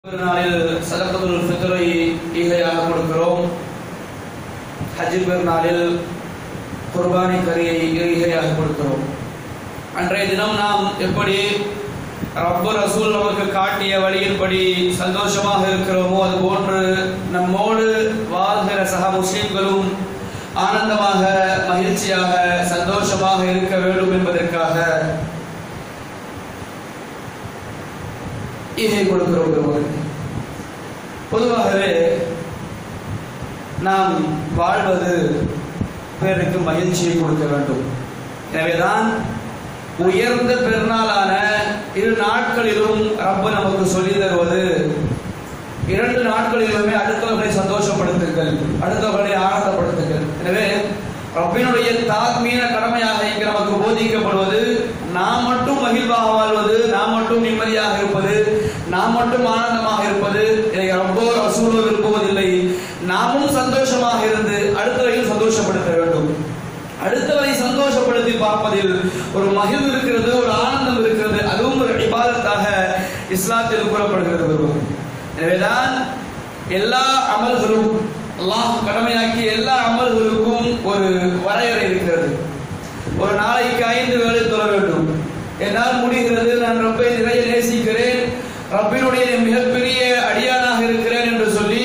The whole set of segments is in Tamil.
ஒரு நாளில் சதக்கத்துல் ஃபித்ரை ஈகையாக கொடுக்கிறோம் ஹஜ் பெருநாளில் குர்பானி கரியை ஈகையாக கொடுக்கிறோம் அன்றைய தினம் நாம் எப்படி ரப்பு ரசூல் நமக்கு காட்டிய வழியின்படி சந்தோஷமாக இருக்கிறோமோ அதுபோன்று நம்மோடு வாழ்கிற சக முஸ்லிம்களும் ஆனந்தமாக மகிழ்ச்சியாக சந்தோஷமாக இருக்க வேண்டும் என்பதற்காக ஈகை கொடுக்கிறோம் பெருமகன் பொதுவாகவே நாம் வாழ்வது பிறருக்கு மகிழ்ச்சியை கொடுக்க வேண்டும் எனவேதான் உயர்ந்த பெருநாளான இரு நாட்களிலும் ரப்ப நமக்கு சொல்லி தருவது இரண்டு நாட்களிலுமே அடுத்தவர்களை சந்தோஷப்படுத்துங்கள் அடுத்தவர்களை ஆனந்தப்படுத்துங்கள் எனவே ரப்பினுடைய தாத்மீன கடமையாக இங்கு நமக்கு போதிக்கப்படுவது நாம் மட்டும் மகிழ்வாக வாழ்வது நாம் மட்டும் நிம்மதியாக இருப்பது நாம் மட்டும் ஆனந்தமாக இருப்பது இதை ரப்போ ரசூலோ விரும்புவதில்லை நாமும் சந்தோஷமாக இருந்து அடுத்தவரையும் சந்தோஷப்படுத்த வேண்டும் அடுத்தவரை சந்தோஷப்படுத்தி பார்ப்பதில் ஒரு மகிழ்வு இருக்கிறது ஒரு ஆனந்தம் இருக்கிறது அதுவும் ஒரு இபாதத்தாக இஸ்லாத்தில் கூறப்படுகிறது ஒருவர் எனவேதான் எல்லா அமல்களும் அல்லாஹ் கடமையாக்கி எல்லா அமல்களுக்கும் ஒரு வரையறை இருக்கிறது ஒரு நாளைக்கு ஐந்து வேலை தொழ வேண்டும் என்னால் முடிகிறது நான் ரப்பை நிறைய நேசிக்கிறேன் ரப்பினுடைய மிகப்பெரிய அடியானாக இருக்கிறேன் என்று சொல்லி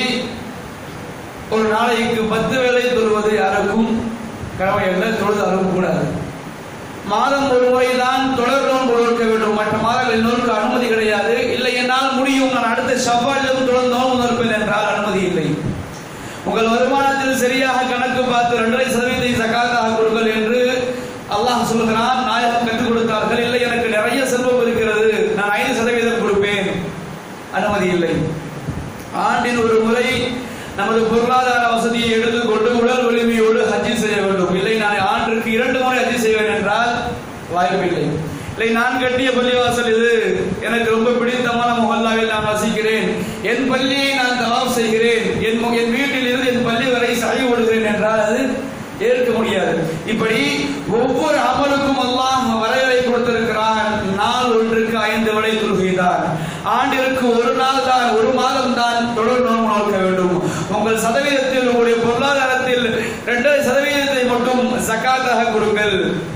ஒரு நாளைக்கு பத்து வேலை தொழுவது யாருக்கும் கடமை அல்ல தொழுதாலும் கூடாது மாதம் ஒரு முறைதான் தொடர் நோன்பு நோக்க வேண்டும் மற்ற மாதங்களில் நோக்க அனுமதி கிடையாது இல்லை என்னால் முடியும் நான் அடுத்த செவ்வாயிலும் தொடர்ந்து நோன்பு நோற்பேன் என்றால் அனுமதி இல்லை உங்கள் வருமானத்தில் சரியாக கணக்கு பார்த்து இரண்டரை சதவீதத்தை சக்காத்தாக கொடுங்கள் என்று அல்லாஹ் சொல்கிறான் நாயகம் கற்றுக் கொடுத்தார்கள் இல்லை எனக்கு நிறைய செல்வம் இருக்கிறது நான் ஐந்து சதவீதம் கொடுப்பேன் அனுமதி இல்லை ஆண்டின் ஒரு முறை நமது பொருளாதார வசதியை எடுத்துக்கொண்டு உடல் வலிமையோடு ஹஜ்ஜி செய்ய வேண்டும் இல்லை நான் ஆண்டிற்கு இரண்டு முறை ஹஜ்ஜி செய்வேன் என்றால் வாய்ப்பில்லை இல்லை நான் கட்டிய பள்ளிவாசல் இது எனக்கு ரொம்ப பிடித்தமான முகல்லாவில் நான் வசிக்கிறேன் என் பள்ளியை நான் தவாப் செய்கிறேன் என் மு- என் வீட்டில் இருந்து என் பள்ளி வரை சாய் ஓடுகிறேன் என்றால் அது ஏற்க முடியாது இப்படி ஒவ்வொரு அமலுக்கும் அல்லாஹ் வரையறை கொடுத்திருக்கிறான் நாள் ஒன்றுக்கு ஐந்து வரை தொழுகைதான் ஆண்டிற்கு ஒரு நாள் தான் ஒரு மாதம் தான் தொடர் நோன்பு நோக்க வேண்டும் உங்கள் சதவீதத்தில் உங்களுடைய பொருளாதாரத்தில் இரண்டரை சதவீதத்தை மட்டும் ஜக்காத்தாக கொடுங்கள்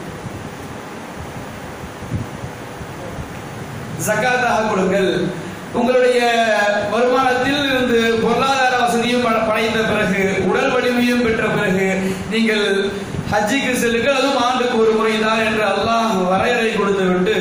ஜக்காத்தாக கொடுங்கள் உங்களுடைய வருமானத்தில் இருந்து பொருளாதார வசதியும் ப- படைத்த பிறகு உடல் வலிமையும் பெற்ற பிறகு நீங்கள் ஹஜ்ஜிக்கு செல்லுங்கள் அதுவும் ஆண்டுக்கு ஒரு முறைதான் என்று அல்லாஹ் வரையறை கொடுத்து விட்டு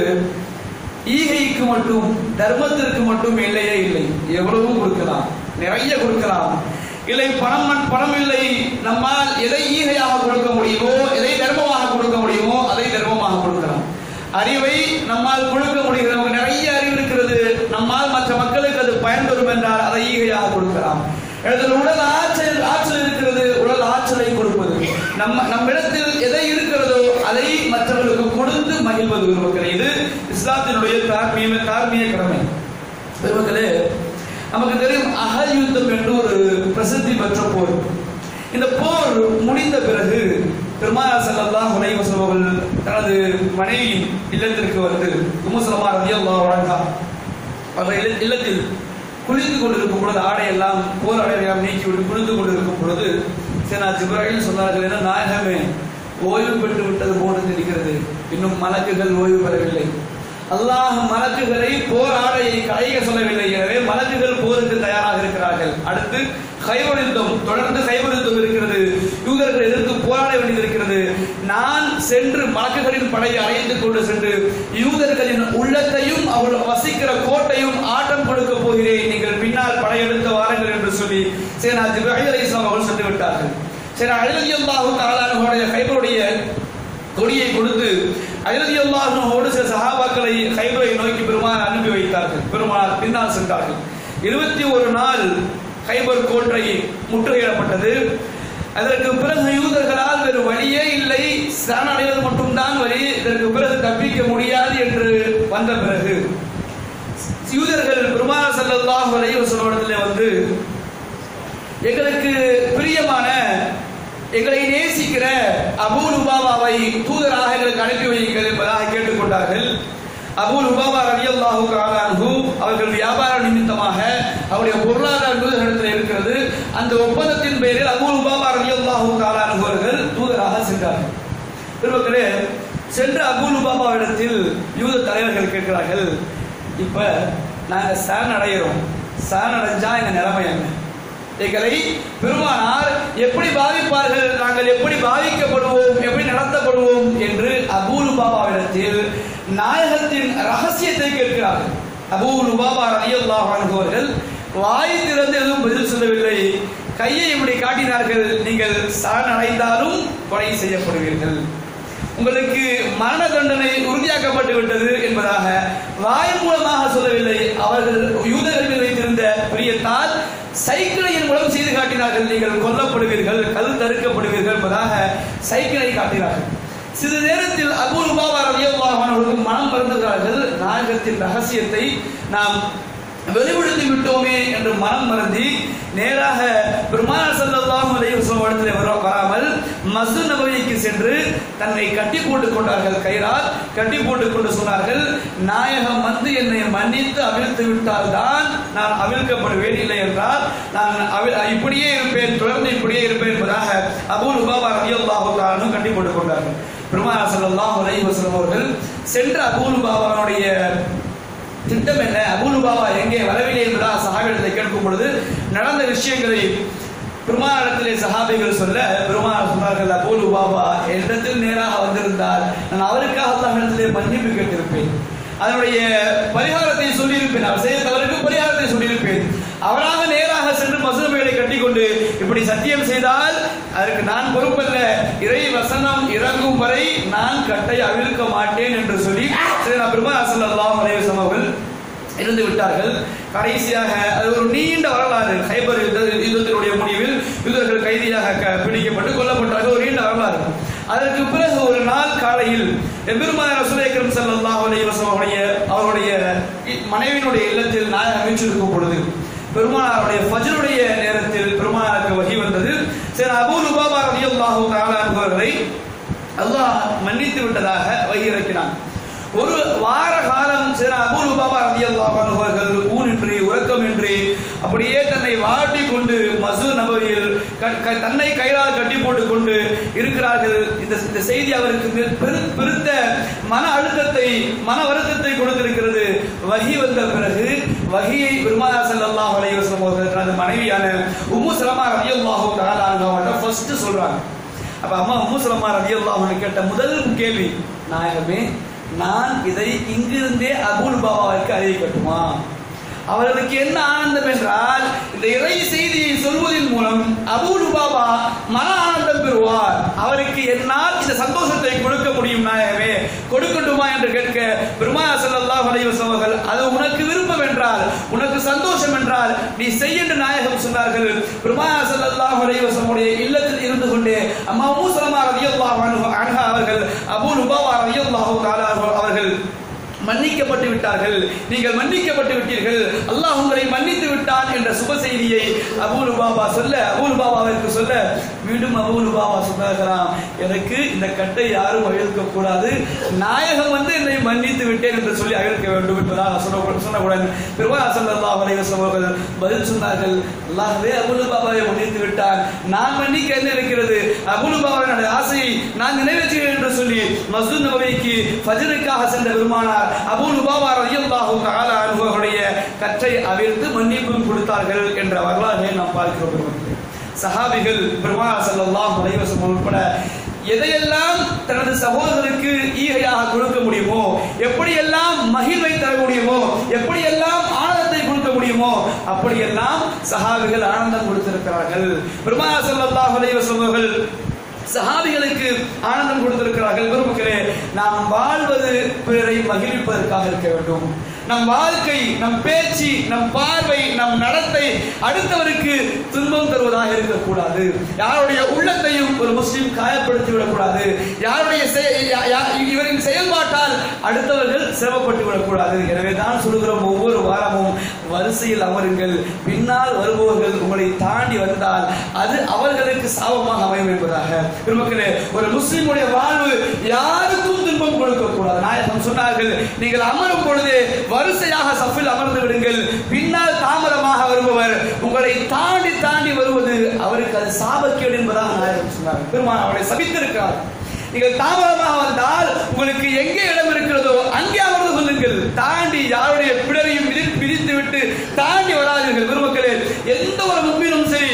ஈகைக்கு மட்டும் தர்மத்திற்கு மட்டும் இல்லையே இல்லை எவ்வளவும் கொடுக்கலாம் நிறைய கொடுக்கலாம் இல்லை பணம் மண்- பணம் இல்லை நம்மால் எதை ஈகையாக கொடுக்க முடியுமோ எதை தர்மமாக கொடுக்க முடியுமோ அதை தர்மமாக கொடுக்கலாம் அறிவை நம்மால் கொடுக்க முடிகிறது நமக்கு நிறைய அறிவு இருக்கிறது நம்மால் மற்ற மக்களுக்கு அது பயன் தரும் என்றால் அதை ஈகையாக கொடுக்கலாம் இடத்துல உடல் ஆற்றல் ஆற்றல் இருக்கிறது உடல் ஆற்றலை கொடுப்பது நம்ம நம்மிடத்தில் எதை இருக்கிறதோ அதை மற்றவர்களுக்கு கொடுத்து மகிழ்வது பெருமக்களே இது இஸ்லாத்தினுடைய தார்மீக தார்மீக கடமை பெருமக்களே நமக்கு தெரியும் அகல் யுத்தம் என்று ஒரு பிரசித்தி பெற்ற போர் இந்த போர் முடிந்த பிறகு பெருமாள் ஸல்லல்லாஹு அலைஹி வஸல்லம் அவர்கள் தனது மனைவி இல்லத்திற்கு வந்து உம்மு சலமா ரலியல்லாஹு அன்ஹா அவர்கள் இல்ல- இல்லத்தில் குளித்து கொண்டிருக்கும் பொழுது ஆடையெல்லாம் போர் ஆடையெல்லாம் நீக்கி விட்டு குளித்து கொண்டிருக்கும் பொழுது சரி நான் ஜிப்ராஹிம் சொன்னார்கள் என்ன நாயகமே ஓய்வு பெற்று விட்டது போன்று தெரிகிறது இன்னும் மலக்குகள் ஓய்வு பெறவில்லை அல்லாஹ் மலக்குகளை போர் ஆடையை களைய சொல்லவில்லை எனவே மலக்குகள் போருக்கு தயாராக இருக்கிறார்கள் அடுத்து கைவர் யுத்தம் தொடர்ந்து கைவர் யுத்தம் இருக்கிறது யூதர்கள் எதிர்த்து போராட வேண்டியிருக்கிறது நான் சென்று மலக்குகளின் படையை அழைத்து கொண்டு சென்று யூதர்களின் உள்ளத்தையும் அவர்கள் வசிக்கிற கோட்டையும் ஆட்டம் கொடுக்க போகிறேன் நீங்கள் பின்னால் படையெடுத்து வாருங்கள் என்று சொல்லி சரி நான் ஜிப்ராஹிம் அலைஹிஸ்ஸலாம் அவர்கள் சென்று விட்டார்கள் சரி அழுதியல்லாஹு தாலானுடைய கைபருடைய கொடியை கொடுத்து அழுதி அல்லாஹோடு சில சஹாபாக்களை கைபரை நோக்கி பெருமாள் அனுப்பி வைத்தார்கள் பெருமாள் பின்னால் சென்றார்கள் இருபத்தி ஒரு நாள் கைபர் கோட்டை முற்றுகையிடப்பட்டது அதற்கு பிறகு யூதர்களால் வேறு வழியே இல்லை சரணடைவது மட்டும்தான் வழி இதற்கு பிறகு தப்பிக்க முடியாது என்று வந்த பிறகு யூதர்கள் பெருமாள் ஸல்லல்லாஹு அலைஹி வஸல்லம் வந்து எங்களுக்கு பிரியமான எங்களை நேசிக்கிற அபூ லுபாபாவை தூதராக எங்களுக்கு அனுப்பி வையுங்கள் என்பதாக கேட்டுக்கொண்டார்கள் அபூ லுபாபா ரலியல்லாஹு தஆலா அன்ஹு அவர்கள் வியாபார நிமித்தமாக அவருடைய பொருளாதார தூதரிடத்தில் இருக்கிறது அந்த ஒப்பந்தத்தின் பேரில் அபூ லுபாபா ரலியல்லாஹு தஆலா அன்ஹு அவர்கள் தூதராக சென்றார்கள் பெருமக்களே சென்ற அபூ லுபாபாவிடத்தில் யூத தலைவர்கள் கேட்கிறார்கள் இப்ப நாங்க சரண் அடைகிறோம் சரண் அடைஞ்சா எங்க நிலைமை என்ன எங்களை பெருமானார் எப்படி பாவிப்பார்கள் நாங்கள் எப்படி பாவிக்கப்படுவோம் எப்படி நடத்தப்படுவோம் என்று அபூலு பாபாவிடத்தில் நாயகத்தின் ரகசியத்தை கேட்கிறார்கள் அபூலு பாபா ரலியல்லாஹு அன்ஹு அவர்கள் வாய் திறந்து எதுவும் பதில் சொல்லவில்லை கையை இப்படி காட்டினார்கள் நீங்கள் சரணடைந்தாலும் கொலை செய்யப்படுவீர்கள் உங்களுக்கு மரண தண்டனை உறுதியாக்கப்பட்டு விட்டது என்பதாக வாய் மூலமாக சொல்லவில்லை அவர்கள் யூதர்கள் வைத்திருந்த பிரியத்தால் சைக்கிளையின் மூலம் செய்து காட்டினார்கள் நீங்கள் கொல்லப்படுவீர்கள் கல் தடுக்கப்படுவீர்கள் என்பதாக சைக்கிளை காட்டினார்கள் சிறிது நேரத்தில் அபூல் பாபா ரலியல்லாஹு அவர்களுக்கு மனம் மறந்துகிறார்கள் நாயகத்தின் ரகசியத்தை நாம் வெளிப்படுத்தி விட்டோமே என்று மனம் மறந்தி நேராக பெருமாள் ஸல்லல்லாஹு அலைஹி வஸல்லம் இடத்திலே வர வராமல் மஸ்ஜித் நபவிக்கு சென்று தன்னை கட்டி போட்டுக் கொண்டார்கள் கயிறால் கட்டி போட்டுக் கொண்டு சொன்னார்கள் நாயகம் வந்து என்னை மன்னித்து அவிழ்த்து விட்டால் தான் நான் அவிழ்க்கப்படுவேன் இல்லை என்றால் நான் அவி- இப்படியே இருப்பேன் தொடர்ந்து இப்படியே இருப்பேன் என்பதாக அபூ லுபாபா ரலியல்லாஹு தஆலா கட்டி போட்டுக் கொண்டார்கள் பெருமாள் ஸல்லல்லாஹு அலைஹி வஸல்லம் அவர்கள் சென்ற அபூ லுபாபாவுடைய திட்டம் என்ன அபூலு பாபா எங்கே வரவில்லை என்பதா சஹாபிடத்தை கேட்கும் பொழுது நடந்த விஷயங்களை பெருமானிடத்திலே சஹாபிகள் சொல்ல பெருமாள் சொன்னார்கள் அபூலு பாபா என்னிடத்தில் நேராக வந்திருந்தால் நான் அவருக்காக அல்லாஹ்விடத்திலே மன்னிப்பு கேட்டிருப்பேன் அதனுடைய பரிகாரத்தை சொல்லியிருப்பேன் அவர் செய்த தவறுக்கு பரிகாரத்தை சொல்லியிருப்பேன் அவராக நேராக சென்று மசுரமைகளை கட்டிக்கொண்டு இப்படி சத்தியம் செய்தால் அதற்கு நான் பொறுப்பல்ல இறை வசனம் இறங்கும் வரை நான் கட்டை அவிழ்க்க மாட்டேன் என்று சொல்லி பெருமா ஸல்லல்லாஹு அலைஹி வஸல்லம் அவர்கள் இருந்து விட்டார்கள் கடைசியாக அது ஒரு நீண்ட வரலாறு ஹைபர் யுத்த யுத்தத்தினுடைய முடிவில் யூதர்கள் கைதியாக க- பிடிக்கப்பட்டு கொல்லப்பட்டார்கள் ஒரு நீண்ட வரலாறு அதற்கு பிறகு ஒரு நாள் காலையில் எம்பெருமான ரசூலேக்கரம் ஸல்லல்லாஹு அலைஹி வஸல்லம் அவருடைய அவருடைய இ- மனைவியினுடைய இல்லத்தில் நாயகம் வீற்றிருக்கும் பொழுது பெருமானாருடைய ஃபஜ்ருடைய நேரத்தில் பெருமானாருக்கு வகி வந்தது சரி அபூ லுபாபா ரலியல்லாஹு தஆலா என்பவர்களை அல்லாஹ் மன்னித்து விட்டதாக வகி இறக்கினான் ஒரு வார காலம் சில அபூல் பாபா ரலியல்லாஹு அன்ஹு அவர்கள் ஊனின்றி உறக்கமின்றி அப்படியே தன்னை வாட்டி கொண்டு மசூ நபவியில் க- க- தன்னை கயிறால் கட்டி போட்டுக் கொண்டு இருக்கிறார்கள் இந்த இந்த செய்தி அவருக்கு மிக பெரு- பெருத்த மன அழுத்தத்தை மன வருத்தத்தை கொடுத்திருக்கிறது வகி வந்த பிறகு வகியை பெருமானா ஸல்லல்லாஹு அலைஹி வஸல்லம் அவர்கள் தனது மனைவியான உம்மு சலமா ரலியல்லாஹு தஆலா அன்ஹா ஃபர்ஸ்ட் சொல்றாங்க அப்ப அம்மா உம்மு சலமா ரலியல்லாஹு அன்ஹா கேட்ட முதல் கேள்வி நாயகமே நான் இதை இங்கிருந்தே அபூல் பாபாவிற்கு அறிவிக்கட்டுமா அவர்களுக்கு என்ன ஆனந்தம் என்றால் இந்த இறை செய்தியை சொல்வதன் மூலம் அபூல் பாபா மன ஆனந்தம் பெறுவார் அவருக்கு என்னால் இந்த சந்தோஷத்தை கொடுக்க முடியும் நாயகமே கொடுக்கட்டுமா என்று கேட்க பெருமா ஸல்லல்லாஹு அலைஹி வஸல்லம் அவர்கள் அது உனக்கு விருப்பம் என்றால் உனக்கு சந்தோஷம் என்றால் நீ செய் என்று நாயகம் சொன்னார்கள் பெருமா ஸல்லல்லாஹு அலைஹி வஸல்லம் உடைய இல்லத்தில் இருந்து கொண்டே அம்மா உம்மு சலமா ரலியல்லாஹு அன்ஹு- அன்ஹா அவர்கள் அபூ லுபாவா ரலியல்லாஹு தஆலா அவர்கள் மன்னிக்கப்பட்டு விட்டார்கள் நீங்கள் மன்னிக்கப்பட்டு விட்டீர்கள் அல்லாஹ் உங்களை மன்னித்து விட்டான் என்ற சுப செய்தியை அபூலு பாபா சொல்ல அபூலு பாபாவிற்கு சொல்ல மீண்டும் அபூலு பாபா சொன்னார்களாம் எனக்கு இந்த கட்டை யாரும் அழுக்க கூடாது நாயகம் வந்து என்னை மன்னித்து விட்டேன் என்று சொல்லி அழுக்க வேண்டும் என்பதாக சொன்ன சொன்னவுடன் பெருமா ஸல்லல்லாஹு அலைஹி வஸல்லம் அவர்கள் பதில் சொன்னார்கள் அல்லாஹ்வே அபூலு பாபாவை மன்னித்து விட்டான் நான் மன்னிக்க என்ன இருக்கிறது அபூலு பாபாவினுடைய ஆசையை நான் நிறைவேற்றுகிறேன் என்று சொல்லி மஸ்ஜித் நபவிக்கு ஃபஜ்ருக்காக சென்ற பெருமானார் அபூ லுபாபா ரலியல்லாஹு தஆலா அன்ஹு அவருடைய கற்றை அவிழ்த்து மன்னிப்பு கொடுத்தார்கள் என்ற வரலாறை நாம் பார்க்கிறோம் பெருமக்களே. சஹாபிகள் பெருமானார் ஸல்லல்லாஹு அலைஹி வஸல்லம் உட்பட எதையெல்லாம் தனது சகோதரருக்கு ஈகையாக கொடுக்க முடியுமோ எப்படியெல்லாம் மகிழ்வை தர முடியுமோ எப்படியெல்லாம் ஆனந்தத்தை கொடுக்க முடியுமோ அப்படியெல்லாம் சஹாபிகள் ஆனந்தம் கொடுத்திருக்கிறார்கள் பெருமானார் ஸல்லல்லாஹு அலைஹி வஸல்லம் அவர்கள் சஹாபிகளுக்கு ஆனந்தம் கொடுத்திருக்கிறார்கள் பெருமக்களே நாம் வாழ்வது பிறரை மகிழ்விப்பதற்காக இருக்க வேண்டும் நம் வாழ்க்கை நம் பேச்சு நம் பார்வை நம் நடத்தை அடுத்தவருக்கு துன்பம் தருவதாக இருக்கக்கூடாது யாருடைய உள்ளத்தையும் ஒரு முஸ்லீம் காயப்படுத்தி விடக்கூடாது யாருடைய செய- யா- யா- இவரின் செயல்பாட்டால் அடுத்தவர்கள் சிரமப்பட்டு விடக்கூடாது எனவே தான் சொல்கிறோம் ஒவ்வொரு வாரமும் வரிசையில் அமருங்கள் பின்னால் வருபவர்கள் உங்களை தாண்டி வந்தால் அது அவர்களுக்கு சாபமாக அமையும் என்பதாக பெருமக்களே ஒரு முஸ்லிமுடைய வாழ்வு யாருக்கும் துன்பம் கொடுக்க கூடாது நாயகம் சொன்னார்கள் நீங்கள் அமரும் பொழுது வரிசையாக சஃபில் அமர்ந்து விடுங்கள் பின்னால் தாமதமாக வருபவர் உங்களை தாண்டி தாண்டி வருவது அவருக்கு அது சாபக்கேடு என்பதாக நாயகம் சொன்னார்கள் பெருமான் அவரை சபித்திருக்கிறார் நீங்கள் தாமதமாக வந்தால் உங்களுக்கு எங்கே இடம் இருக்கிறதோ அங்கே அமர்ந்து கொள்ளுங்கள் தாண்டி யாருடைய பிடரையும் பிடி- பிடித்து விட்டு தாண்டி வராதீர்கள் பெருமக்களே எந்த ஒரு முன்பினும் சரி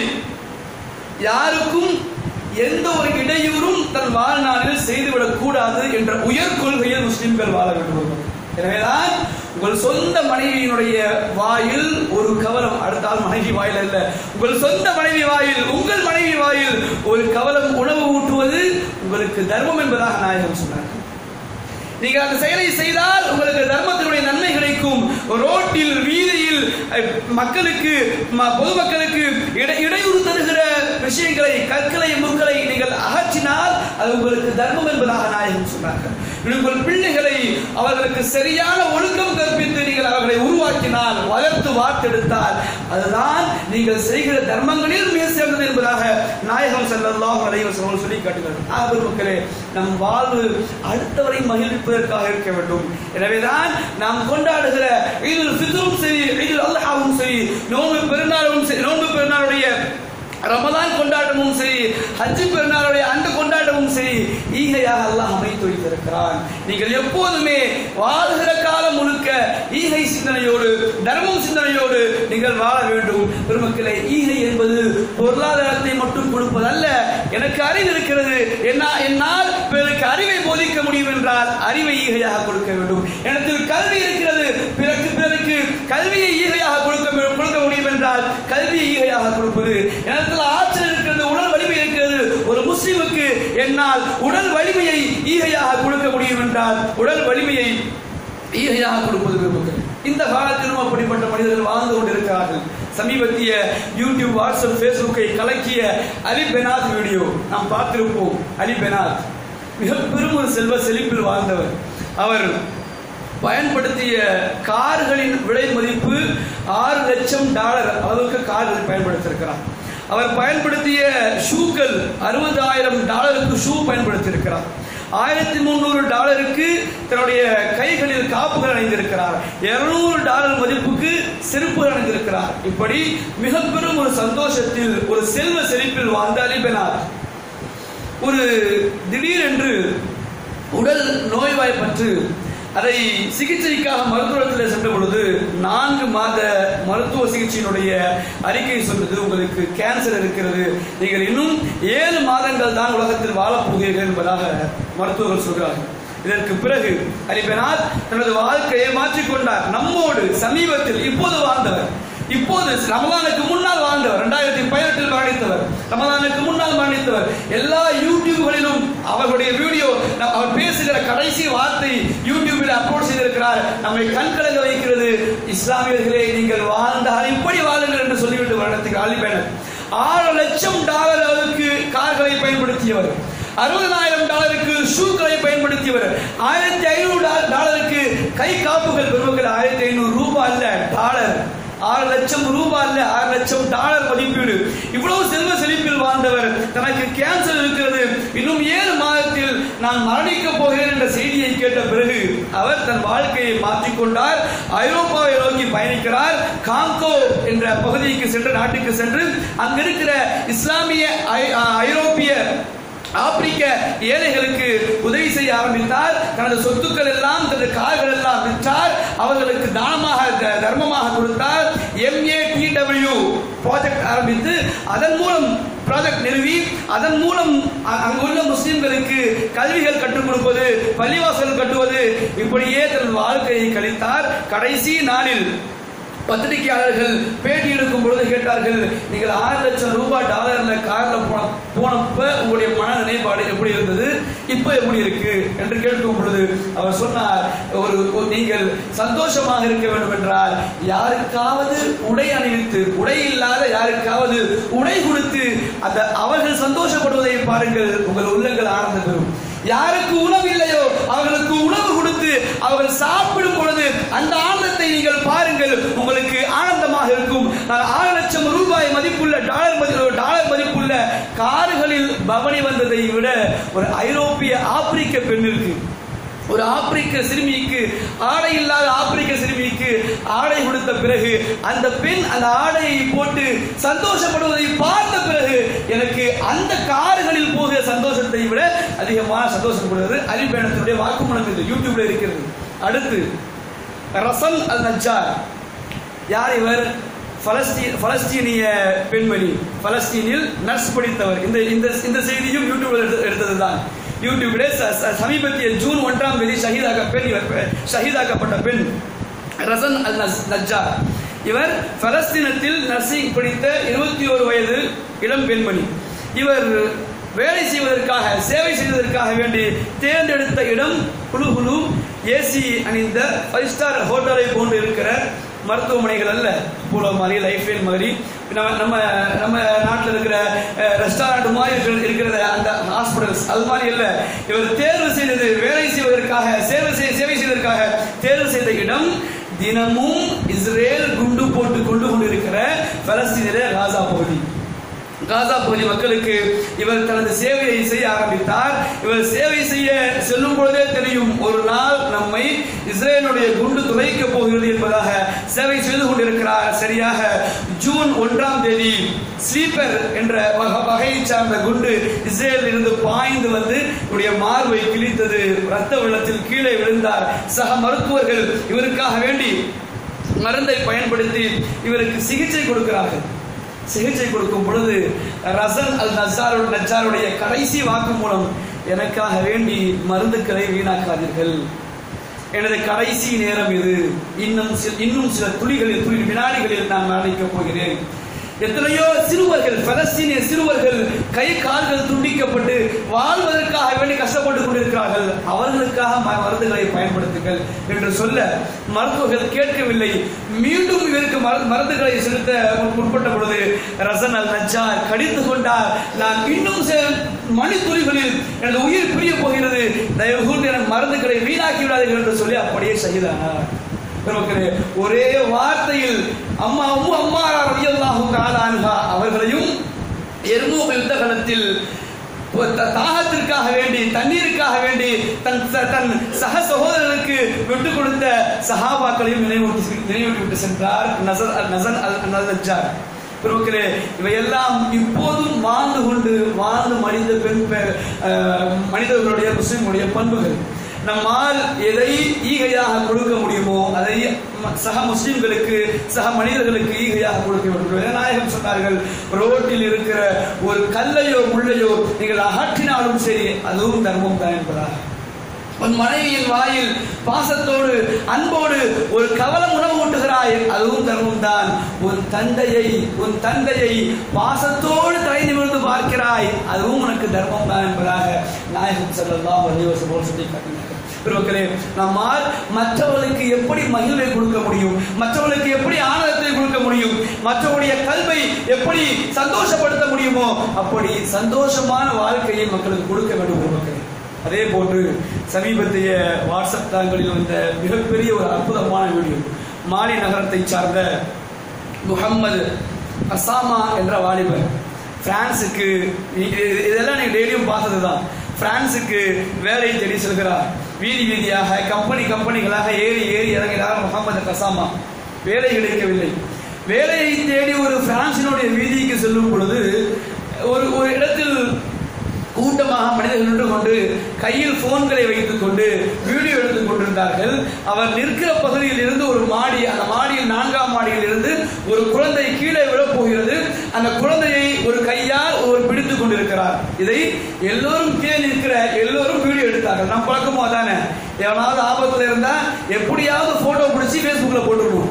யாருக்கும் எந்த ஒரு இடையூறும் தன் வாழ்நாளில் செய்துவிடக் கூடாது என்ற உயர் கொள்கையில் முஸ்லிம்கள் வாழ வேண்டும் எனவேதான் உங்கள் சொந்த மனைவியினுடைய வாயில் ஒரு கவலம் அடுத்தால் மனைவி வாயில் அல்ல உங்கள் சொந்த மனைவி வாயில் உங்கள் மனைவி வாயில் ஒரு கவலம் உணவு ஊட்டுவது உங்களுக்கு தர்மம் என்பதாக நாயகம் சொன்னார் நீங்கள் அந்த செயலை செய்தால் உங்களுக்கு தர்மத்தினுடைய நன்மை கிடைக்கும் ரோட்டில் வீதியில் அஹ், மக்களுக்கு ம- பொதுமக்களுக்கு இடை- இடையூறு தருகிற விஷயங்களை கற்களை முற்களை நீங்கள் அகற்றினால் அது உங்களுக்கு தர்மம் என்பதாக நாயகம் சொன்னார்கள் உங்கள் பிள்ளைகளை அவர்களுக்கு சரியான ஒழுக்கம் கற்பித்து நீங்கள் அவர்களை உருவாக்கினால் வளர்த்து வார்த்தெடுத்தால் அதுதான் நீங்கள் செய்கிற தர்மங்களில் மிக சிறந்தது என்பதாக நாயகம் ஸல்லல்லாஹு அலைஹி வஸல்லம் சொல்லி காட்டுகிறார் ஆக மக்களே நம் வாழ்வு அடுத்தவரை மகிழ்விப்பதற்காக இருக்க வேண்டும் எனவேதான் நாம் கொண்டாடுகிற ஈதுல் ஃபித்ரும் சரி ஈதுல் அல்ஹாவும் சரி நோன்பு பெருநாளும் சரி நோன்பு பெருநாளுடைய ரமதான் கொண்டாட்டமும் சரி ஹஜ்ஜு பெருநாளுடைய அந்த கொண்டாட்டமும் சரி ஈகையாக அல்லாஹ் அமைத்து வைத்திருக்கிறான் நீங்கள் எப்போதுமே வாழ்கிற காலம் முழுக்க ஈகை சிந்தனையோடு தர்மம் சிந்தனையோடு நீங்கள் வாழ வேண்டும் பெருமக்களே ஈகை என்பது பொருளாதாரத்தை மட்டும் கொடுப்பதல்ல எனக்கு அறிவு இருக்கிறது என்ன என்னால் பிறருக்கு அறிவை போதிக்க முடியும் என்றால் அறிவை ஈகையாக கொடுக்க வேண்டும் எனக்கு கல்வி இருக்கிறது பிறகு பிறருக்கு கல்வியை ஈகையாக கொடுக்க கொடுக்க முடியும் என்றால் கல்வியை ஈகையாக கொடுப்பது எனக்கு ஆற்றல் இருக்கிறது உடல் வலிமை இருக்கிறது ஒரு முஸ்லிமுக்கு என்னால் உடல் வலிமையை ஈகையாக கொடுக்க முடியும் என்றால் உடல் வலிமையை ஈகையாக கொடுப்பது விரும்புகிறேன் இந்த காலத்திலும் அப்படிப்பட்ட மனிதர்கள் வாழ்ந்து கொண்டிருக்கிறார்கள் சமீபத்திய யூடியூப் வாட்ஸ்அப் ஃபேஸ்புக்கை கலக்கிய அலி பெனாத் வீடியோ நாம் பார்த்திருப்போம் அலி பெனாத் மிக பெரும் ஒரு செல்வ செழிப்பில் வாழ்ந்தவர் அவர் பயன்படுத்திய கார்களின் விலை மதிப்பு ஆறு லட்சம் டாலர் அளவுக்கு கார்கள் பயன்படுத்தியிருக்கிறார் அவர் பயன்படுத்திய ஷூக்கள் அறுபதாயிரம் டாலருக்கு ஷூ பயன்படுத்தியிருக்கிறார் ஆயிரத்தி முந்நூறு டாலருக்கு தன்னுடைய கைகளில் காப்புகள் அணிந்திருக்கிறார் இருநூறு டாலர் மதிப்புக்கு செருப்புகள் அணிந்திருக்கிறார் இப்படி மிக பெரும் ஒரு சந்தோஷத்தில் ஒரு செல்வ செழிப்பில் வாழ்ந்த அலிபெனார் ஒரு திடீரென்று உடல் நோய்வாய்ப்பட்டு அதை சிகிச்சைக்காக மருத்துவத்தில் சென்ற பொழுது நான்கு மாத மருத்துவ சிகிச்சையினுடைய அறிக்கை சொன்னது உங்களுக்கு கேன்சர் இருக்கிறது நீங்கள் இன்னும் ஏழு மாதங்கள் தான் உலகத்தில் வாழப் போகிறீர்கள் என்பதாக மருத்துவர்கள் சொல்கிறார்கள் இதற்கு பிறகு அலிபெனாத் தனது வாழ்க்கையை மாற்றிக்கொண்டார் நம்மோடு சமீபத்தில் இப்போது வாழ்ந்தவர் இப்போது ரமலானுக்கு முன்னால் வாழ்ந்தவர் ரெண்டாயிரத்தி பதினெட்டில் மரணித்தவர் ரமலானுக்கு முன்னால் மரணித்தவர் எல்லா யூடியூப்களிலும் அவர்களுடைய வீடியோ நம்- அவர் பேசுகிற கடைசி வார்த்தை யூடியூபில் அப்லோட் செய்திருக்கிறார் நம்மை கண்கலங்க வைக்கிறது இஸ்லாமியர்களே நீங்கள் வாழ்ந்தால் இப்படி வாழுங்கள் என்று சொல்லிவிட்டு மரணத்துக்கு அலிபேனர் ஆறு லட்சம் டாலர் அளவுக்கு கார்களை பயன்படுத்தியவர் அறுபதாயிரம் டாலருக்கு ஷூக்களை பயன்படுத்தியவர் ஆயிரத்தி ஐநூறு டாலருக்கு கை காப்புகள் பெறுவர்கள் ஆயிரத்தி ஐநூறு ரூபாய் அல்ல டாலர் ஆறு லட்சம் ரூபாய் அல்ல ஆறு லட்சம் டாலர் மதிப்பீடு இவ்வளவு செல்வ செழிப்பில் வாழ்ந்தவர் தனக்கு கேன்சர் இருக்கிறது இன்னும் ஏழு மாதத்தில் நான் மரணிக்க போகிறேன் என்ற செய்தியை கேட்ட பிறகு அவர் தன் வாழ்க்கையை மாற்றிக்கொண்டார் ஐரோப்பாவை நோக்கி பயணிக்கிறார் காங்கோ என்ற பகுதிக்கு சென்று நாட்டுக்கு சென்று அங்கிருக்கிற இஸ்லாமிய ஐ- ஐரோப்பிய ஆப்பிரிக்க ஏழைகளுக்கு உதவி செய்ய ஆரம்பித்தார் தனது சொத்துக்கள் எல்லாம் தனது கார்கள் எல்லாம் விற்றார் அவர்களுக்கு தானமாக த- தர்மமாக கொடுத்தார் எம்ஏ டிடபிள்யூ ப்ராஜெக்ட் ஆரம்பித்து அதன் மூலம் ப்ராஜெக்ட் நிறுவி அதன் மூலம் அ- அங்குள்ள முஸ்லிம்களுக்கு கல்விகள் கற்றுக் கொடுப்பது பள்ளிவாசல் கட்டுவது இப்படியே தனது வாழ்க்கையை கழித்தார் கடைசி நாளில் பத்திரிகையாளர்கள் பேட்டி எடுக்கும் பொழுது கேட்டார்கள் நீங்கள் ஆறு லட்சம் ரூபாய் டாலர்ல கார்ல போன போனப்ப உங்களுடைய மன நினைப்பாடு எப்படி இருந்தது இப்போ எப்படி இருக்கு என்று கேட்கும் பொழுது அவர் சொன்னார் ஒரு ஒரு- நீங்கள் சந்தோஷமாக இருக்க வேண்டும் என்றால் யாருக்காவது உடை அணிவித்து உடை இல்லாத யாருக்காவது உடை கொடுத்து அந்த அவர்கள் சந்தோஷப்படுவதை பாருங்கள் உங்கள் உள்ளங்கள் ஆனந்தம் பெறும் யாருக்கு உணவு இல்லையோ அவர்களுக்கு உணவு கொடுத்து அவர்கள் சாப்பிடும் பொழுது அந்த ஆனந்தத்தை நீங்கள் பாருங்கள் உங்களுக்கு ஆனந்தமாக இருக்கும் நான் ஆறு லட்சம் ரூபாய் மதிப்புள்ள டாலர் மதி டாலர் மதிப்புள்ள கார்களில் பவனி வந்ததை விட ஒரு ஐரோப்பிய ஆப்பிரிக்க பெண்ணிற்கு ஒரு ஆப்பிரிக்க சிறுமிக்கு ஆடை இல்லாத ஆப்பிரிக்க சிறுமிக்கு ஆடை கொடுத்த பிறகு அந்த பெண் அந்த ஆடையை போட்டு சந்தோஷப்படுவதை பார்த்த பிறகு எனக்கு அந்த கார்களில் போகிற சந்தோஷத்தை விட அதிகமான சந்தோஷப்படுவது அலிபேனத்தினுடைய வாக்குமூலம் இது யூடியூப்ல இருக்கிறது அடுத்து ரசல் அல் நஜார் யார் இவர் பலஸ்தீன் பலஸ்தீனிய பெண்மணி பலஸ்தீனில் நர்ஸ் படித்தவர் இந்த இந்த இந்த செய்தியும் யூடியூப்ல எடுத்து எடுத்ததுதான் யூடியூப்ல ச- ச- சமீபத்திய ஜூன் ஒன்றாம் தேதி ஷஹீதாக பெண் இவர் பெ- ஷஹீதாக்கப்பட்ட பெண் ரசன் அல் நஸ்- நஜ்ஜார் இவர் பலஸ்தீனத்தில் நர்சிங் படித்த இருபத்தி ஒரு வயது இளம் பெண்மணி இவர் வேலை செய்வதற்காக சேவை செய்வதற்காக வேண்டி தேர்ந்தெடுத்த இடம் குழு குழு ஏசி அணிந்த ஃபைவ் ஸ்டார் ஹோட்டலை போன்று இருக்கிற மருத்துவமனைகள் அல்ல பூலோ மாதிரி லைஃப் லைன் மாதிரி நம்ம நம்ம நம்ம நாட்டில் இருக்கிற ரெஸ்டாரண்ட் மாதிரி இருக்கிற இருக்கிற அந்த ஹாஸ்பிட்டல்ஸ் அது மாதிரி இல்ல இவர் தேர்வு செய்தது வேலை செய்வதற்காக சேவை செய் சேவை செய்வதற்காக தேர்வு செய்த இடம் தினமும் இஸ்ரேல் குண்டு போட்டு கொண்டு கொண்டிருக்கிற பலஸ்தீனில காசா பகுதி காசா பகுதி மக்களுக்கு இவர் தனது சேவையை செய்ய ஆரம்பித்தார் இவர் சேவை செய்ய செல்லும் பொழுதே தெரியும் ஒரு நாள் நம்மை இஸ்ரேலுடைய குண்டு துளைக்க போகிறது என்பதாக சேவை செய்து கொண்டிருக்கிறார் சரியாக ஜூன் ஒன்றாம் தேதி ஸ்லீப்பர் என்ற வக- வகையை சார்ந்த குண்டு இஸ்ரேலில் இருந்து பாய்ந்து வந்து இவருடைய மார்பை கிழித்தது ரத்த வெள்ளத்தில் கீழே விழுந்தார் சக மருத்துவர்கள் இவருக்காக வேண்டி மருந்தை பயன்படுத்தி இவருக்கு சிகிச்சை கொடுக்கிறார்கள் சிகிச்சை கொடுக்கும் பொழுது ரசன் அல் நசாரு நஜாருடைய கடைசி வாக்கு மூலம் எனக்காக வேண்டி மருந்துக்களை வீணாக்காதீர்கள் எனது கடைசி நேரம் இது இன்னும் சில இன்னும் சில துளிகளில் துளி வினாடிகளில் நான் மரணிக்கப் போகிறேன் எத்தனையோ சிறுவர்கள் பலஸ்தீனிய சிறுவர்கள் கை கால்கள் துண்டிக்கப்பட்டு வாழ்வதற்காக வேண்டி கஷ்டப்பட்டு கொண்டிருக்கிறார்கள் அவர்களுக்காக ம- மருந்துகளை பயன்படுத்துங்கள் என்று சொல்ல மருத்துவர்கள் கேட்கவில்லை மீண்டும் இவருக்கு மரு- மருந்துகளை செலுத்த முன்- முற்பட்ட பொழுது ரசன் அல் நஜார் கடித்து கொண்டார் நான் இன்னும் சில மணித்துளிகளில் எனது உயிர் பிரிய போகிறது தயவு கூர்ந்து எனக்கு மருந்துகளை வீணாக்கி விடாதீர்கள் என்று சொல்லி அப்படியே செய்தானார் பெருமக்களே, ஒரே வார்த்தையில் அம்மா உம்மு அம்மாரா ரலியல்லாஹு தஆலா அன்ஹா அவர்களையும் எர்மூக் யுத்த களத்தில் த- தாகத்திற்காக வேண்டி தண்ணீருக்காக வேண்டி தன் ச- தன் சக சகோதரர்களுக்கு விட்டு கொடுத்த சஹாபாக்களையும் நினைவூட்டி நினைவூட்டி விட்டு சென்றார் நசர் அல் நசன் அல் நஜார் பெருமக்களே இவையெல்லாம் இப்போதும் வாழ்ந்து கொண்டு வாழ்ந்து மனித பெண் பெ- அஹ், மனிதர்களுடைய முஸ்லிம்களுடைய பண்புகள் நம்மால் எதை ஈகையாக கொடுக்க முடியுமோ அதை ம- சக முஸ்லிம்களுக்கு சக மனிதர்களுக்கு ஈகையாக கொடுக்க வேண்டும் நாயகம் சொன்னார்கள் ரோட்டில் இருக்கிற ஒரு கல்லையோ முள்ளையோ நீங்கள் அகற்றினாலும் சரி அதுவும் தர்மம் தான் என்பதாக உன் மனைவியின் வாயில் பாசத்தோடு அன்போடு ஒரு கவலம் உணவு ஊட்டுகிறாய் அதுவும் தர்மம் தான் உன் தந்தையை உன் தந்தையை பாசத்தோடு தலை நிமிர்ந்து பார்க்கிறாய் அதுவும் உனக்கு தர்மம் தான் என்பதாக நாயகம் செல்லலாம் வலிவசம் போல் சொல்லி காட்டினார்கள் பெருமக்களே நம்மால் மற்றவர்களுக்கு எப்படி மகிழ்வை கொடுக்க முடியும் மற்றவர்களுக்கு எப்படி ஆனந்தத்தை கொடுக்க முடியும் மற்றவருடைய கல்வை எப்படி சந்தோஷப்படுத்த முடியுமோ அப்படி சந்தோஷமான வாழ்க்கையை மக்களுக்கு கொடுக்க வேண்டும் பெருமக்களே அதே போன்று சமீபத்திய வாட்ஸ்அப் தளங்களில் வந்த மிகப்பெரிய ஒரு அற்புதமான வீடியோ மாலி நகரத்தை சார்ந்த முகம்மது அசாமா என்ற வாலிபர் பிரான்சுக்கு இ- இது- இதெல்லாம் நீங்க டெய்லியும் பார்த்தது தான் பிரான்சுக்கு வேலை தேடி செல்கிறார் வீதி வீதியாக கம்பெனி கம்பெனிகளாக ஏறி ஏறி இறங்கிறார் முகமது கசாமா வேலை கிடைக்கவில்லை வேலையை தேடி ஒரு பிரான்சினுடைய வீதிக்கு செல்லும் பொழுது ஒரு ஒரு இடத்தில் கூட்டமாக மனிதர்கள் நின்று கொண்டு கையில் போன்களை வைத்துக் கொண்டு வீடியோ எடுத்துக் கொண்டிருந்தார்கள் அவர் நிற்கிற பகுதியில் இருந்து ஒரு மாடி அந்த மாடியில் நான்காம் மாடியில் இருந்து ஒரு குழந்தை கீழே விழப் போகிறது அந்த குழந்தையை ஒரு கையால் ஒரு பிடித்துக் கொண்டிருக்கிறார் இதை எல்லோரும் கீழே நிற்கிற எல்லோரும் வீடியோ எடுத்தார்கள் நம்ம பழக்கமா தானே எவனாவது ஆபத்துல இருந்தா எப்படியாவது போட்டோ பிடிச்சி Facebookல போட்டுருவோம்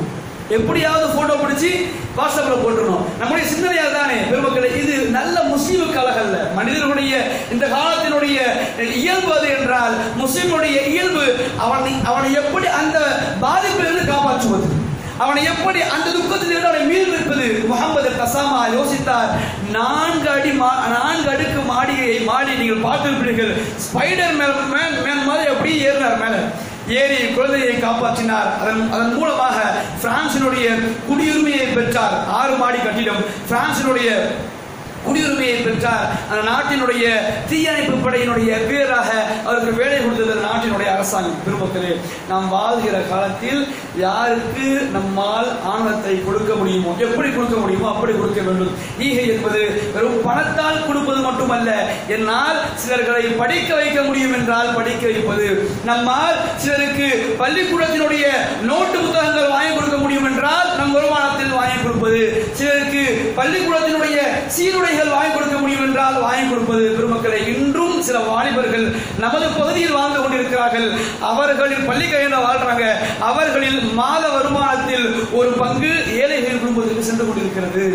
எப்படியாவது போட்டோ பிடிச்சி வாட்ஸ்அப்ல போட்டுருணும் நம்முடைய சிந்தனையா தானே பெருமக்களே இது நல்ல முஸ்லீமுக்கு அழகல்ல மனிதனுடைய இந்த காலத்தினுடைய இயல்பு அது என்றால் முஸ்லிமுடைய இயல்பு அவனை அவனை எப்படி அந்த பாதிப்பிலிருந்து காப்பாற்றுவது அவனை எப்படி அந்த துக்கத்திலிருந்து அவனை மீள்விப்பது முகமது கசாமா யோசித்தார் நான்கு அடி மா- நான்கு அடுக்கு மாளிகையை மாடி நீங்கள் பார்த்திருப்பீர்கள் ஸ்பைடர் மேல் மேன் மேன் மாதிரி அப்படியே ஏறினார் மேல ஏறி குழந்தையை காப்பாற்றினார் அதன் அதன் மூலமாக பிரான்சினுடைய குடியுரிமையை பெற்றார் ஆறு மாடி கட்டிடம் பிரான்சினுடைய குடியுரிமையை பெற்றார் அந்த நாட்டினுடைய தீயணைப்பு படையினுடைய வீரராக அவருக்கு வேலை கொடுத்தது அந்த நாட்டினுடைய அரசாங்கம் பெருமக்களே நாம் வாழ்கிற காலத்தில் யாருக்கு நம்மால் ஆனந்தத்தை கொடுக்க முடியுமோ எப்படி கொடுக்க முடியுமோ அப்படி கொடுக்க வேண்டும் ஈகை என்பது வெறும் பணத்தால் கொடுப்பது மட்டுமல்ல என்னால் சிலர்களை படிக்க வைக்க முடியும் என்றால் படிக்க வைப்பது நம்மால் சிலருக்கு பள்ளிக்கூடத்தினுடைய நோட்டு புத்தகங்கள் வாங்கி கொடுக்க முடியும் என்றால் நம் வருமானத்தில் வாங்கி கொடுப்பது சிலருக்கு பள்ளிக்கூடத்தினுடைய சீருடைகள் வாங்கி கொடுக்க முடியும் என்றால் வாங்கி கொடுப்பது பெருமக்களை இன்றும் சில வாலிபர்கள் நமது பகுதியில் வாழ்ந்து கொண்டிருக்கிறார்கள் அவர்களில் பள்ளிக்கரையில் வாழ்றாங்க அவர்களில் மாத வருமானத்தில் ஒரு பங்கு ஏழைகள் குடும்பத்துக்கு சென்று கொண்டிருக்கிறது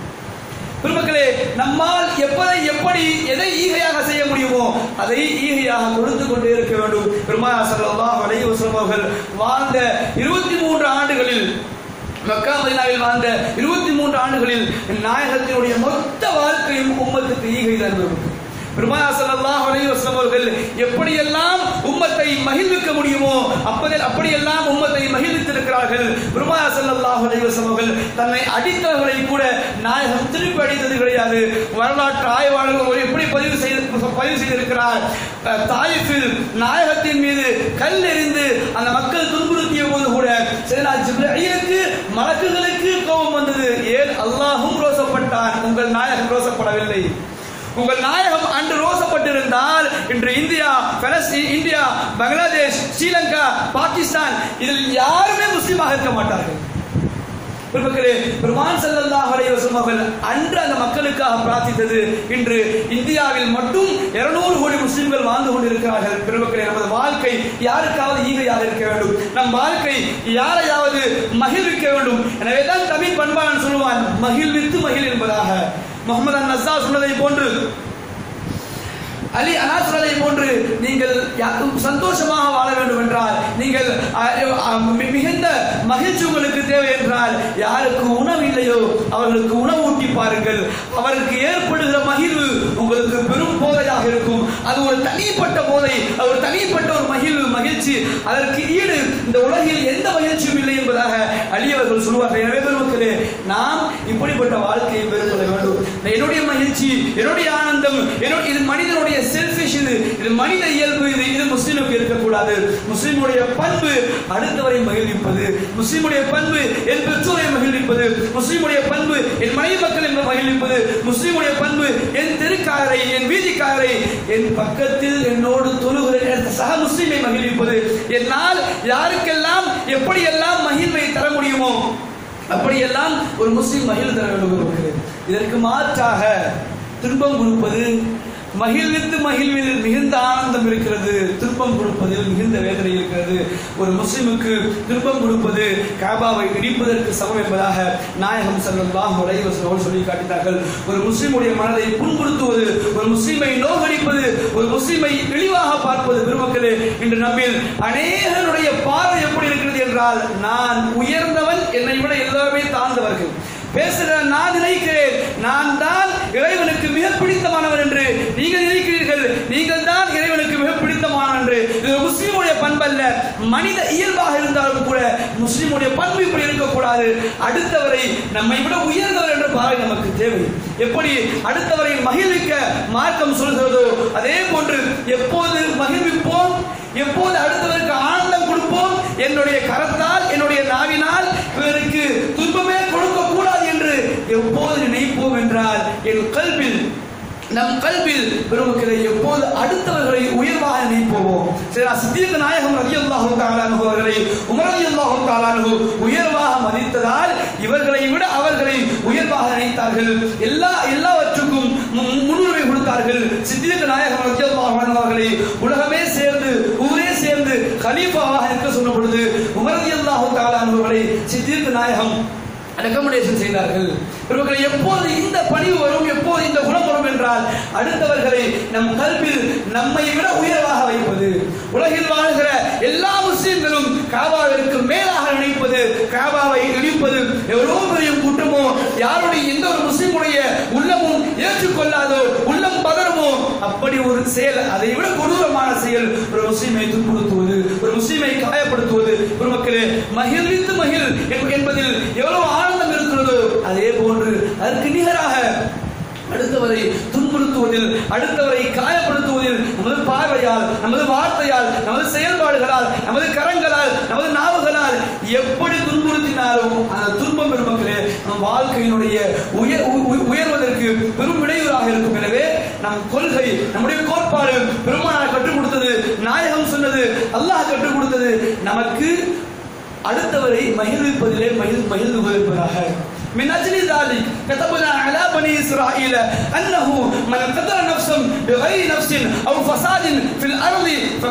பெருமக்களே நம்மால் எப்பதை எப்படி எதை ஈகையாக செய்ய முடியுமோ அதை ஈகையாக கொடுத்து கொண்டே இருக்க வேண்டும் பெருமாள் ஸல்லல்லாஹு அலைஹி வஸல்லம் அவர்கள் வாழ்ந்த இருபத்தி மூன்று ஆண்டுகளில் மக்கா மதீனாவில் வாழ்ந்த இருபத்தி மூன்று ஆண்டுகளில் நாயகத்தினுடைய மொத்த வாழ்க்கையும் உம்மத்துக்கு ஈகை தான் பெருமானா ஸல்லல்லாஹு அலைஹி வஸல்லம் அவர்கள் எப்படியெல்லாம் உம்மத்தை மகிழ்விக்க முடியுமோ அப்பதில் அப்படியெல்லாம் உம்மத்தை மகிழ்வித்திருக்கிறார்கள் பெருமானா ஸல்லல்லாஹு அலைஹி வஸல்லம் அவர்கள் தன்னை அடித்தவர்களை கூட நாயகம் திருப்பி அடித்தது கிடையாது வரலாற்று ஆய்வாளர்கள் எப்படி பதிவு செய்து பதிவு செய்திருக்கிறார் அஹ், தாயிஃபில் நாயகத்தின் மீது கல் எறிந்து அந்த மக்கள் துன்புறுத்திய போது கூட சேனா ஜிப்ரீலுக்கு மலக்குகளுக்கு கோபம் வந்தது ஏன் அல்லாஹும் ரோசப்பட்டான் உங்கள் நாயகம் ரோசப்படவில்லை உங்கள் நாயகம் அன்று ரோசப்பட்டிருந்தால் இன்று India Palestine India Bangladesh Sri Lanka Pakistan இதில் யாருமே முஸ்லீமாக இருக்க மாட்டார்கள் பெருமக்களே பெருமான் ஸல்லல்லாஹு அலைஹி வஸல்லம் அவர்கள் அன்று அந்த மக்களுக்காக பிரார்த்தித்தது இன்று இந்தியாவில் மட்டும் 200 கோடி முஸ்லிம்கள் வாழ்ந்து கொண்டிருக்கிறார்கள் பெருமக்களே நமது வாழ்க்கை யாருக்காவது ஈகையாக இருக்க வேண்டும் நம் வாழ்க்கை யாரையாவது மகிழ்விக்க வேண்டும் எனவே தான் தமிழ் பண்பாளன் சொல்லுவான் மகிழ்வித்து மகிழ் என்பதாக முகமது அன் நஸ்ஸா சொன்னதை போன்று அலி அனாசுரலை போன்று நீங்கள் யா- சந்தோஷமாக வாழ வேண்டும் என்றால் நீங்கள் அ- அ- மி- மிகுந்த மகிழ்ச்சி உங்களுக்கு தேவை என்றால் யாருக்கு உணவு இல்லையோ அவர்களுக்கு உணவு ஊட்டி பாருங்கள் அவருக்கு ஏற்படுகிற மகிழ்வு உங்களுக்கு பெரும் போதையாக இருக்கும் அது ஒரு தனிப்பட்ட போதை அது ஒரு தனிப்பட்ட ஒரு மகிழ்வு மகிழ்ச்சி அதற்கு ஈடு இந்த உலகில் எந்த மகிழ்ச்சியும் இல்லை என்பதாக அலி அவர்கள் சொல்வார்கள் எனவே பெருமக்களே நாம் இப்படிப்பட்ட வாழ்க்கையை பெருக்கொள்ள வேண்டும் என்னுடைய மகிழ்ச்சி என்னுடைய ஆனந்தம் என்னுடைய இது மனிதனுடைய செல்ஃபிஷ் இது இது மனித இயல்பு இது இது முஸ்லிமுக்கு இருக்கக்கூடாது முஸ்லிமுடைய பண்பு அடுத்தவரை மகிழ்விப்பது முஸ்லிமுடைய பண்பு என் பெற்றோரை மகிழ்விப்பது முஸ்லிமுடைய பண்பு என் மனைவி மக்களை மகிழ்விப்பது முஸ்லிமுடைய பண்பு என் தெருக்காரரை என் வீதிக்காரரை என் பக்கத்தில் என்னோடு தொழுகிற என் சக முஸ்லிமை மகிழ்விப்பது என்னால் யாருக்கெல்லாம் எப்படியெல்லாம் மகிழ்வை தர முடியுமோ அப்படியெல்லாம் ஒரு முஸ்லிம் மகிழ் தர வேண்டும் இருக்கிறது. இதற்கு மாற்றாக துன்பம் கொடுப்பது மகிழ்வித்து மகிழ்வில் மிகுந்த ஆனந்தம் இருக்கிறது துன்பம் கொடுப்பதில் மிகுந்த வேதனை இருக்கிறது ஒரு முஸ்லிமுக்கு துன்பம் கொடுப்பது காபாவை இடிப்பதற்கு சமம் என்பதாக நாயகம் ஸல்லல்லாஹு அலைஹி வஸல்லம் அவர்கள் சொல்லி காட்டினார்கள் ஒரு முஸ்லிமுடைய மனதை புண்படுத்துவது ஒரு முஸ்லிமை நோகடிப்பது ஒரு முஸ்லிமை இழிவாக பார்ப்பது பெருமக்களே இன்று நம்மில் அநேகருடைய பார்வை எப்படி இருக்கிறது என்றால் நான் உயர்ந்தவன் என்னை விட எல்லாருமே தாழ்ந்தவர்கள் பேசுகிற நான் நினைக்கிறேன் நான் தான் இறைவனுக்கு மிக பிடித்தமானவன் என்று நீங்கள் நினைக்கிறீர்கள் நீங்கள் தான் இறைவனுக்கு மிக பிடித்தமானவன் என்று இது ஒரு முஸ்லிமுடைய பண்பல்ல மனித இயல்பாக இருந்தாலும் கூட முஸ்லிமுடைய பண்பு இப்படி இருக்கக்கூடாது அடுத்தவரை நம்மை விட உயர்ந்தவர் என்ற பார்வை நமக்கு தேவை எப்படி அடுத்தவரை மகிழ்விக்க மார்க்கம் சொல்கிறதோ அதே போன்று எப்போது மகிழ்விப்போம் எப்போது அடுத்தவருக்கு ஆனந்தம் கொடுப்போம் என்னுடைய கரத்தால் என்னுடைய நாவினால் இவருக்கு துன்பமே கொடுக்க கூடாது என்று எப்போது நினைப்போம் என்றால் என் கல்வில் நம் கல்வில் பெருமக்களை எப்போது அடுத்தவர்களை உயர்வாக நினைப்போமோ சரி சித்திக நாயகம் ரலியல்லாஹு தஆலா அன்ஹு அவர்களை உமர் ரலியல்லாஹு தஆலா அன்ஹு உயர்வாக மதித்ததால் இவர்களை விட அவர்களை உயர்வாக நினைத்தார்கள் எல்லா எல்லாவற்றுக்கும் மு- முன்னுரிமை கொடுத்தார்கள் சித்திக நாயகம் ரலியல்லாஹு அன்ஹு அவர்களை உலகமே சேர்ந்து ஊரே சேர்ந்து கலீஃபாவாக இருக்க சொன்ன பொழுது உமர் ரலியல்லாஹு தஆலா அன்ஹு அவர்களை சித்திக நாயகம் ரெக்கமெண்டேஷன் செய்தார்கள் இவர்கள் எப்போது இந்த பணிவு வரும் எப்போது இந்த குணம் வரும் என்றால் அடுத்தவர்களை நம் கல்வியில் நம்மை விட உயர்வாக வைப்பது உலகில் வாழ்கிற எல்லா முஸ்லிம்களும் காபாவிற்கு மேலாக நினைப்பது காபாவை இடிப்பது எவ்வளவு பெரிய குற்றமோ யாருடைய எந்த ஒரு முஸ்லிமுடைய உள்ளமும் ஏற்றுக்கொள்ளாதோ உள்ளம் பதறுமோ அப்படி ஒரு செயல் அதை விட கொடூரமான செயல் ஒரு முஸ்லிமை துன்புறுத்துவது ஒரு முஸ்லிமை காயப்படுத்துவது ஒரு மக்களே மகிழ்வித்து மகிழ் என்பதில் எவ்வளவு ஆனந்தம் இருக்கிறதோ அதே போன்று அதற்கு நிகராக அடுத்தவரை துன்புறுத்துவதில் அடுத்தவரை காயப்படுத்துவதில் நமது பார்வையால் நமது வார்த்தையால் நமது செயல்பாடுகளால் நமது கரங்களால் நமது நாவுகளால் எப்படி துன்புறுத்தினாலும் அந்த துன்பம் பெருமக்களே நம் வாழ்க்கையினுடைய உயர் உ- உயர்வதற்கு பெரும் இடையூறாக இருக்கும் எனவே நம் கொள்கை நம்முடைய கோட்பாடு பெருமானார் கற்றுக் கொடுத்தது நாயகம் சொன்னது அல்லாஹ் கற்றுக் கொடுத்தது நமக்கு அடுத்தவரை மகிழ்விப்பதிலே மகிழ் மகிழ்ந்து கொள்வதாக من أجل ذلك كتبنا على بني إسرائيل أنه من قتل نفسا بغير نفس أو فساد في الأرض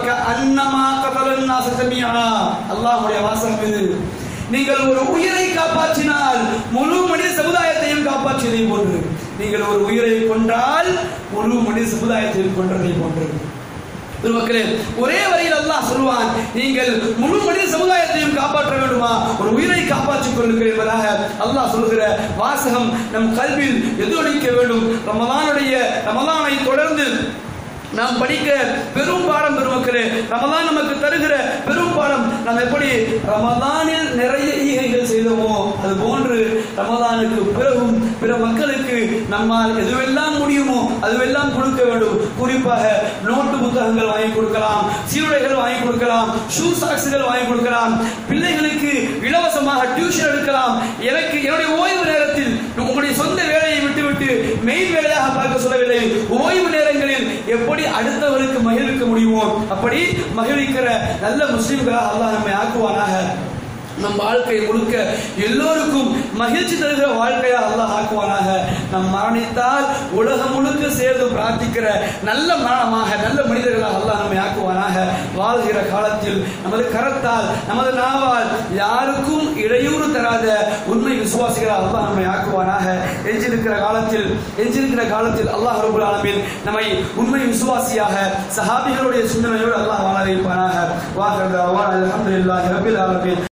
فكأنما قتل الناس جميعا الله வாசகம் இது நீங்கள் ஒரு உயிரை காப்பாற்றினால் முழு மனித சமுதாயத்தையும் காப்பாற்றியதை போன்று நீங்கள் ஒரு உயிரை கொன்றால் முழு மனித சமுதாயத்தையும் கொன்றதை போன்று பெருமக்களே ஒரே வரியில் அல்லாஹ் சொல்லுவான் நீங்கள் முழு மனித சமுதாயத்தையும் காப்பாற்ற வேண்டுமா ஒரு உயிரை காப்பாற்றிக் கொள்ளுங்கள் என்பதாக அல்லாஹ் சொல்லுகிற வாசகம் நம் கல்வியில் எதிரொலிக்க வேண்டும் ரமலானுடைய ரமலானை தொடர்ந்து நாம் படிக்கிற பெரும் பாடம் பெருமக்களே ரமலான் நமக்கு தருகிற பெரும் பாடம் நாம் எப்படி ரமலானில் நிறைய ஈகைகள் செய்தோமோ அது போன்று ரமலானுக்கு பிறகும் பிற மக்களுக்கு நம்மால் எதுவெல்லாம் முடியுமோ அதுவெல்லாம் கொடுக்க வேண்டும் குறிப்பாக நோட்டு புத்தகங்கள் வாங்கி கொடுக்கலாம் சீருடைகள் வாங்கி கொடுக்கலாம் ஷூ சாக்ஸுகள் வாங்கி கொடுக்கலாம் பிள்ளைகளுக்கு இலவசமாக டியூஷன் எடுக்கலாம் எனக்கு என்னுடைய ஓய்வு நேரத்தில் உங்களுடைய சொந்த வேலையை விட்டுவிட்டு மெயின் வேலையாக பார்க்க சொல்லவில்லை ஓய்வு நேரங்களில் எப்படி அடுத்தவருக்கு மகிழ்விக்க முடியுமோ அப்படி மகிழ்விக்கிற நல்ல முஸ்லிம்களாக அல்லாஹ் நம்மை ஆக்குவானாக நம் வாழ்க்கை முழுக்க எல்லோருக்கும் மகிழ்ச்சி தருகிற வாழ்க்கையா அல்லாஹ் ஆக்குவானாக நம் மரணித்தால் உலகம் முழுக்க சேர்ந்து பிரார்த்திக்கிற நல்ல மரணமாக நல்ல மனிதர்களாக அல்லாஹ் நம்மை ஆக்குவானாக வாழ்கிற காலத்தில் நமது கரத்தால் நமது நாவால் யாருக்கும் இடையூறு தராத உண்மை விசுவாசிகளாக அல்லாஹ் நம்மை ஆக்குவானாக எஞ்சிருக்கிற காலத்தில் எஞ்சிருக்கிற காலத்தில் அல்லாஹ் ரபுல் ஆலமீன் நம்மை உண்மை விசுவாசியாக சஹாபிகளுடைய சிந்தனையோடு அல்லாஹ் வாழ வைப்பானாக வாஹர் அல்ஹம்துலில்லாஹி ரபில் ஆலமீன்